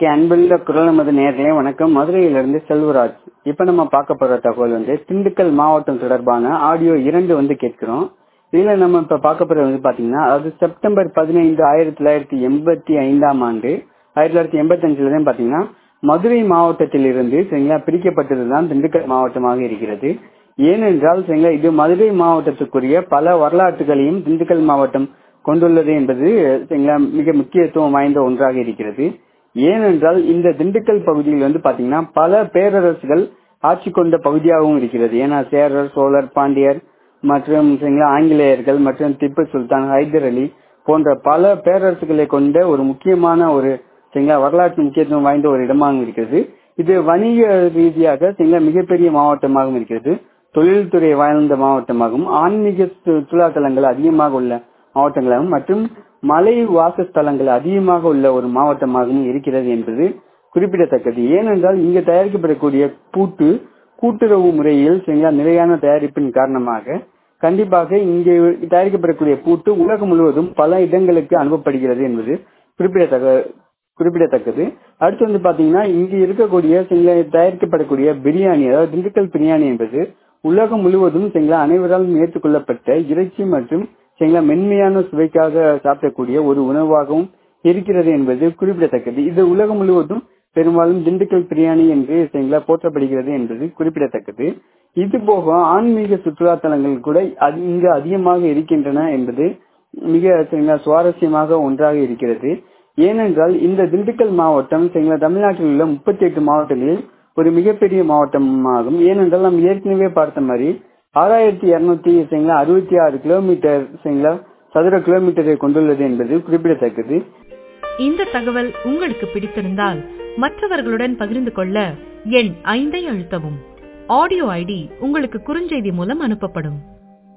okay அன்புள்ள குரல் நமது நேர்களே வணக்கம் மதுரையிலிருந்து செல்வராஜ் இப்ப நம்ம பார்க்க போற தகவல் வந்து திண்டுக்கல் மாவட்டம் தொடர்பான ஆடியோ இரண்டு வந்து கேட்கிறோம் இதுல நம்ம இப்ப பார்க்க போறது வந்து பாத்தீங்கன்னா அதாவது செப்டம்பர் பதினைந்து ஆயிரத்தி தொள்ளாயிரத்தி எண்பத்தி ஐந்தாம் ஆண்டு ஆயிரத்தி தொள்ளாயிரத்தி எண்பத்தி அஞ்சுல தான் பாத்தீங்கன்னா மதுரை மாவட்டத்தில் இருந்து சரிங்களா பிரிக்கப்பட்டதுதான் திண்டுக்கல் மாவட்டமாக இருக்கிறது ஏனென்றால் சரிங்களா இது மதுரை மாவட்டத்துக்குரிய பல வரலாற்றுகளையும் திண்டுக்கல் மாவட்டம் கொண்டுள்ளது என்பது சரிங்களா மிக முக்கியத்துவம் வாய்ந்த ஒன்றாக இருக்கிறது ஏனென்றால் இந்த திண்டுக்கல் பகுதியில் வந்து பாத்தீங்கன்னா பல பேரரசுகள் ஆட்சி கொண்ட பகுதியாகவும் இருக்கிறது ஏன்னா சேரர் சோழர் பாண்டியர் மற்றும் சரிங்களா ஆங்கிலேயர்கள் மற்றும் திப்பு சுல்தான் ஹைதர் அலி போன்ற பல பேரரசுகளை கொண்ட ஒரு முக்கியமான ஒரு சரிங்களா வரலாற்று முக்கியத்துவம் வாய்ந்த ஒரு இடமாகவும் இருக்கிறது இது வணிக ரீதியாக சரிங்களா மிகப்பெரிய மாவட்டமாகவும் இருக்கிறது தொழில்துறை வாழ்ந்த மாவட்டமாகவும் ஆன்மீக சுற்றுலா தலங்கள் அதிகமாக உள்ள மாவட்டங்களாகவும் மற்றும் மலை வாசஸ்தலங்கள் அதிகமாக உள்ள ஒரு மாவட்டமாகவும் இருக்கிறது என்பது குறிப்பிடத்தக்கது ஏனென்றால் இங்கு தயாரிக்கப்படக்கூடிய பூட்டு கூட்டுறவு முறையில் சரிங்களா நிலையான தயாரிப்பின் காரணமாக கண்டிப்பாக இங்கே தயாரிக்கப்படக்கூடிய பூட்டு உலகம் முழுவதும் பல இடங்களுக்கு அனுப்பப்படுகிறது என்பது குறிப்பிடத்தக்க குறிப்பிடத்தக்கது அடுத்து வந்து பாத்தீங்கன்னா இங்கு இருக்கக்கூடிய சில தயாரிக்கப்படக்கூடிய பிரியாணி அதாவது திண்டுக்கல் பிரியாணி என்பது உலகம் முழுவதும் சரிங்களா அனைவராலும் ஏற்றுக்கொள்ளப்பட்ட இறைச்சி மற்றும் சரிங்களா மென்மையான சுவைக்காக சாப்பிடக்கூடிய ஒரு உணவாகவும் இருக்கிறது என்பது குறிப்பிடத்தக்கது இது உலகம் முழுவதும் பெரும்பாலும் திண்டுக்கல் பிரியாணி என்று சரிங்களா போற்றப்படுகிறது என்பது குறிப்பிடத்தக்கது இது போக ஆன்மீக சுற்றுலா தலங்கள் கூட இங்கு அதிகமாக இருக்கின்றன என்பது மிக சரிங்களா சுவாரஸ்யமாக ஒன்றாக இருக்கிறது ஏனென்றால் இந்த திண்டுக்கல் மாவட்டம் சரிங்களா தமிழ்நாட்டில் உள்ள முப்பத்தி எட்டு மாவட்டங்களில் ஒரு மிகப்பெரிய மாவட்டமாகும் ஏனென்றால் நாம் ஏற்கனவே பார்த்த மாதிரி ஆறாயிரத்தி இருநூத்தி சரிங்களா அறுபத்தி ஆறு கிலோமீட்டர் சரிங்களா சதுர கிலோமீட்டரை கொண்டுள்ளது என்பது குறிப்பிடத்தக்கது இந்த தகவல் உங்களுக்கு பிடித்திருந்தால் மற்றவர்களுடன் பகிர்ந்து கொள்ள எண் ஐந்தை அழுத்தவும் ஆடியோ ஐடி உங்களுக்கு குறுஞ்செய்தி மூலம் அனுப்பப்படும்